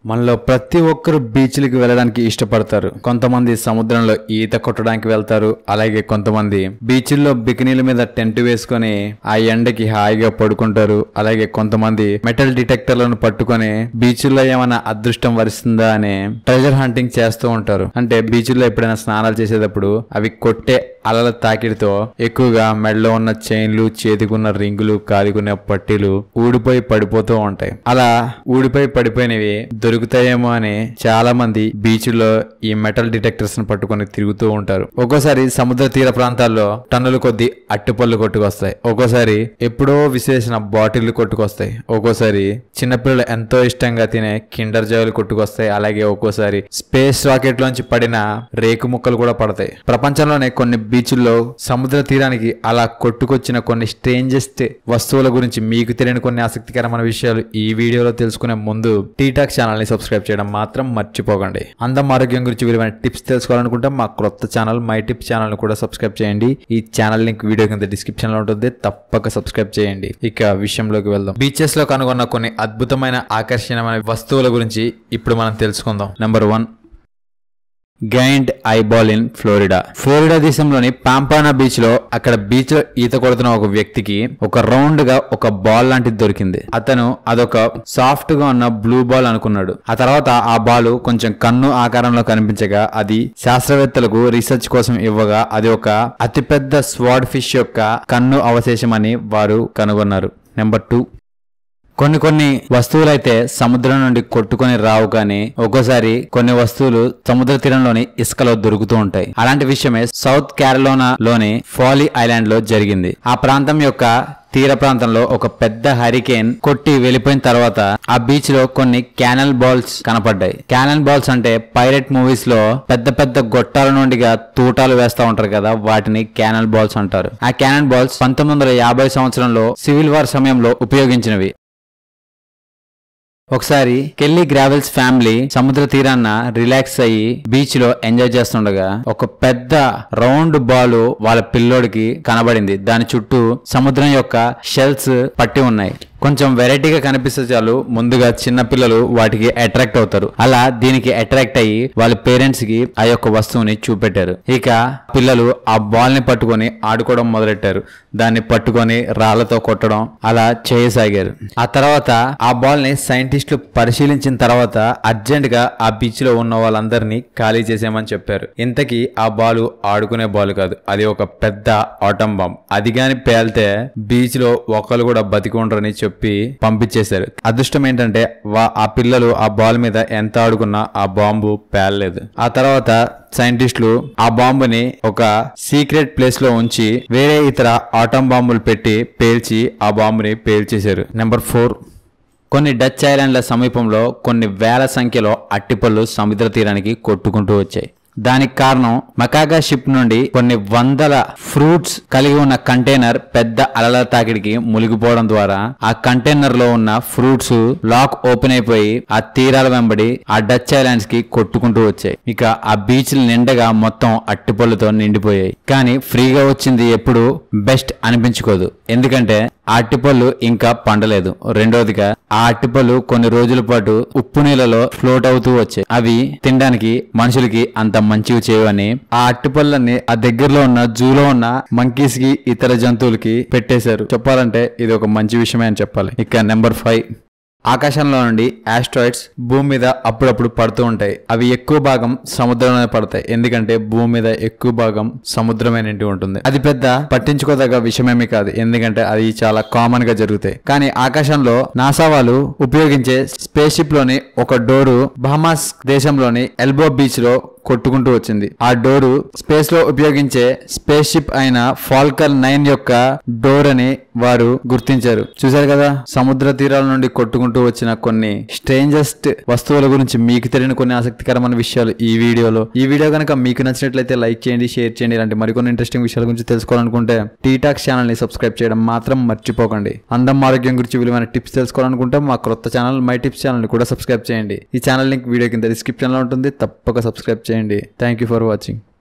మనలో ప్రతి ఒక్కరు బీచ్లకు వెళ్ళడానికి ఇష్టపడతారు కొంతమంది సముద్రంలో ఈత కొట్టడానికి వెళ్తారు అలాగే కొంతమంది బీచ్ల్లో బికినీల మీద టెంట్ వేసుకొని ఆ ఎండకి హాయిగా పడుకుంటారు అలాగే కొంతమంది మెటల్ డిటెక్టర్లను పట్టుకొని బీచ్ల్లో ఏమైనా అదృష్టం వరిస్తుందా అని ట్రెజర్ హంటింగ్ చేస్తూ ఉంటారు అంటే బీచ్ల్లో ఎప్పుడైనా స్నానాలు చేసేటప్పుడు అవి కొట్టే అలల తాకిడితో ఎక్కువగా మెడలో ఉన్న చైన్లు చేతికున్న రింగులు కాదికున్న పట్టీలు ఊడిపోయి పడిపోతూ ఉంటాయి అలా ఊడిపోయి పడిపోయినవి దొరుకుతాయేమో అని చాలా మంది బీచ్ లో ఈ మెటల్ డిటెక్టర్స్ ను పట్టుకొని తిరుగుతూ ఉంటారు ఒక్కోసారి సముద్ర తీర ప్రాంతాల్లో టన్నుల కొద్ది అట్టుపళ్ళు కొట్టుకొస్తాయి ఒక్కోసారి ఎప్పుడో విశేషణ బాటిళ్లు కొట్టుకొస్తాయి ఒక్కోసారి చిన్నపిల్లలు ఎంతో ఇష్టంగా తినే కిండర్ జాయిలు కొట్టుకొస్తాయి అలాగే ఒక్కోసారి స్పేస్ రాకెట్ లోంచి పడిన రేకు ముక్కలు కూడా పడతాయి ప్రపంచంలోనే కొన్ని బీచ్ల్లో సముద్ర తీరానికి అలా కొట్టుకొచ్చిన కొన్ని స్ట్రేంజెస్ట్ వస్తువుల గురించి మీకు తెలియని కొన్ని ఆసక్తికరమైన విషయాలు ఈ వీడియోలో తెలుసుకునే ముందు టీటాక్ ఛానల్ ని సబ్స్క్రైబ్ చేయడం మాత్రం మర్చిపోకండి అందం ఆరోగ్యం గురించి విలువైన టిప్స్ తెలుసుకోవాలనుకుంటే మా క్రొత్త ఛానల్ మై టిప్స్ ఛానల్ ని కూడా సబ్స్క్రైబ్ చేయండి ఈ ఛానల్ లింక్ వీడియో కింద డిస్క్రిప్షన్ లో ఉంటుంది తప్పక సబ్స్క్రైబ్ చేయండి ఇక విషయంలోకి వెళ్దాం బీచెస్ లో కనుగొన్న కొన్ని అద్భుతమైన ఆకర్షణీయమైన వస్తువుల గురించి ఇప్పుడు మనం తెలుసుకుందాం number one giant eyeball in Florida Florida దేశంలోని పాంపానా బీచ్ లో అక్కడ బీచ్ లో ఈత కొడుతున్న ఒక వ్యక్తికి ఒక రౌండ్ గా ఒక బాల్ లాంటిది దొరికింది అతను అదొక సాఫ్ట్ గా ఉన్న బ్లూ బాల్ అనుకున్నాడు ఆ తర్వాత ఆ బాల్ కొంచెం కన్ను ఆకారంలో కనిపించగా అది శాస్త్రవేత్తలకు రీసెర్చ్ కోసం ఇవ్వగా అది ఒక అతిపెద్ద స్వాడ్ ఫిష్ యొక్క కన్ను అవశేషం అని వారు కనుగొన్నారు నెంబర్ టూ కొన్ని కొన్ని వస్తువులైతే సముద్రం నుండి కొట్టుకొని రావు కానీ ఒక్కోసారి కొన్ని వస్తువులు సముద్ర తీరంలోని ఇసుకలో దొరుకుతూ ఉంటాయి అలాంటి విషయమే సౌత్ క్యారలోనా లోని ఫాలీ ఐలాండ్ లో జరిగింది ఆ ప్రాంతం యొక్క తీర ప్రాంతంలో ఒక పెద్ద హరికేన్ కొట్టి వెళ్ళిపోయిన తర్వాత ఆ బీచ్ లో కొన్ని క్యానల్ బాల్స్ కనపడ్డాయి క్యానల్ బాల్స్ అంటే పైరెట్ మూవీస్ లో పెద్ద పెద్ద గొట్టాల నుండిగా తూటాలు వేస్తా ఉంటారు కదా వాటిని క్యానల్ బాల్స్ అంటారు ఆ క్యానల్ బాల్స్ పంతొమ్మిది వందల యాభై సంవత్సరంలో సివిల్ వార్ సమయంలో ఉపయోగించినవి ఒకసారి కెల్లీ గ్రావెల్స్ ఫ్యామిలీ సముద్ర తీరాన్న రిలాక్స్ అయ్యి బీచ్ లో ఎంజాయ్ చేస్తుండగా ఒక పెద్ద రౌండ్ బాల్ వాళ్ళ పిల్లోడికి కనబడింది దాని చుట్టూ సముద్రం యొక్క షెల్స్ పట్టి ఉన్నాయి కొంచెం వెరైటీగా కనిపిస్తే చాలు ముందుగా చిన్న పిల్లలు వాటికి అట్రాక్ట్ అవుతారు అలా దీనికి అట్రాక్ట్ అయ్యి వాళ్ళ పేరెంట్స్ కి ఆ యొక్క వస్తువుని చూపెట్టారు ఇక పిల్లలు ఆ బాల్ ని పట్టుకొని ఆడుకోవడం మొదలెట్టారు దాన్ని పట్టుకొని రాళ్లతో కొట్టడం అలా చేయసాగారు ఆ తర్వాత ఆ బాల్ ని సైంటిస్టులు పరిశీలించిన తర్వాత అర్జెంట్ గా ఆ బీచ్ లో ఉన్న వాళ్ళందరినీ ఖాళీ చేసేయమని చెప్పారు ఇంతకీ ఆ బాల్ ఆడుకునే బాల్ కాదు అది ఒక పెద్ద ఆటం బాంబ్ అది గాని పేలితే బీచ్ లో ఒకరు కూడా బతికి ఉండరని చెప్పి పంపించేశారు అదృష్టం ఏంటంటే వా- ఆ పిల్లలు ఆ బాల్ మీద ఎంత ఆడుకున్నా ఆ బాంబు పేలలేదు ఆ తర్వాత సైంటిస్టులు ఆ బాంబుని ఒక సీక్రెట్ ప్లేస్ లో ఉంచి వేరే ఇతర ఆటం బాంబులు పెట్టి పేల్చి ఆ బాంబుని పేల్చేశారు నెంబర్ ఫోర్ కొన్ని డచ్ ఐలాండ్ల సమీపంలో కొన్ని వేల సంఖ్యలో అట్టిపళ్ళు సముద్ర తీరానికి కొట్టుకుంటూ వచ్చాయి దానికి కారణం మకాగా షిప్ నుండి కొన్ని వందల ఫ్రూట్స్ కలిగి ఉన్న కంటైనర్ పెద్ద అలల తాకిడికి మునిగిపోవడం ద్వారా ఆ కంటైనర్ లో ఉన్న ఫ్రూట్స్ లాక్ ఓపెన్ అయిపోయి ఆ తీరాల వెంబడి ఆ డచ్ ఐలాండ్స్ కి కొట్టుకుంటూ వచ్చాయి ఇక ఆ బీచ్ నిండగా మొత్తం అట్టిపళ్ళుతో నిండిపోయాయి కానీ ఫ్రీగా వచ్చింది ఎప్పుడు బెస్ట్ అనిపించుకోదు ఎందుకంటే ఆ అట్టిపళ్ళు ఇంకా పండలేదు రెండోదిగా ఆ అట్టిపళ్ళు కొన్ని రోజుల పాటు ఉప్పు నీళ్ళలో ఫ్లోట్ అవుతూ వచ్చాయి అవి తినడానికి మనుషులకి అంత మంచివి చేయవని ఆ అట్టిపళ్ళని ఆ దగ్గరలో ఉన్న జూలో ఉన్న మంకీస్ కి ఇతర జంతువులకి పెట్టేశారు చెప్పాలంటే ఇది ఒక మంచి విషయమే అని చెప్పాలి ఇక నెంబర్ ఫైవ్ ఆకాశంలో నుండి ఆస్ట్రాయిడ్స్ భూమి మీద అప్పుడప్పుడు పడుతూ ఉంటాయి అవి ఎక్కువ భాగం సముద్రంలోనే పడతాయి ఎందుకంటే భూమి మీద ఎక్కువ భాగం సముద్రమే నిండి ఉంటుంది అది పెద్ద పట్టించుకోదగ్గ విషయమేమి కాదు ఎందుకంటే అది చాలా కామన్ గా జరుగుతాయి కానీ ఆకాశంలో నాసా వాళ్ళు ఉపయోగించే స్పేస్ షిప్ లోని ఒక డోరు బహమాస్ దేశంలోని ఎల్బో బీచ్ లో కొట్టుకుంటూ వచ్చింది ఆ డోరు స్పేస్ లో ఉపయోగించే స్పేస్ షిప్ అయిన ఫాల్కర్ నైన్ యొక్క డోర్ అని వారు గుర్తించారు చూశారు కదా సముద్ర తీరాల నుండి కొట్టుకుంటూ వచ్చిన కొన్ని స్ట్రేంజెస్ట్ వస్తువుల గురించి మీకు తెలియని కొన్ని ఆసక్తికరమైన విషయాలు ఈ వీడియోలో ఈ వీడియో కనుక మీకు నచ్చినట్లయితే లైక్ చేయండి షేర్ చేయండి ఇలాంటి మరికొన్ని ఇంట్రెస్టింగ్ విషయాల గురించి తెలుసుకోవాలనుకుంటే టీటాక్స్ ఛానల్ ని సబ్స్క్రైబ్ చేయడం మాత్రం మర్చిపోకండి అందం ఆరోగ్యం గురించి విలువైన టిప్స్ తెలుసుకోవాలనుకుంటే మా క్రొత్త ఛానల్ మై టిప్స్ ఛానల్ ని కూడా సబ్స్క్రైబ్ చేయండి ఈ ఛానల్ లింక్ వీడియో కింద డిస్క్రిప్షన్ లో ఉంటుంది తప్పక సబ్స్క్రైబ్ చేయండి థ్యాంక్ యూ ఫర్ వాచింగ్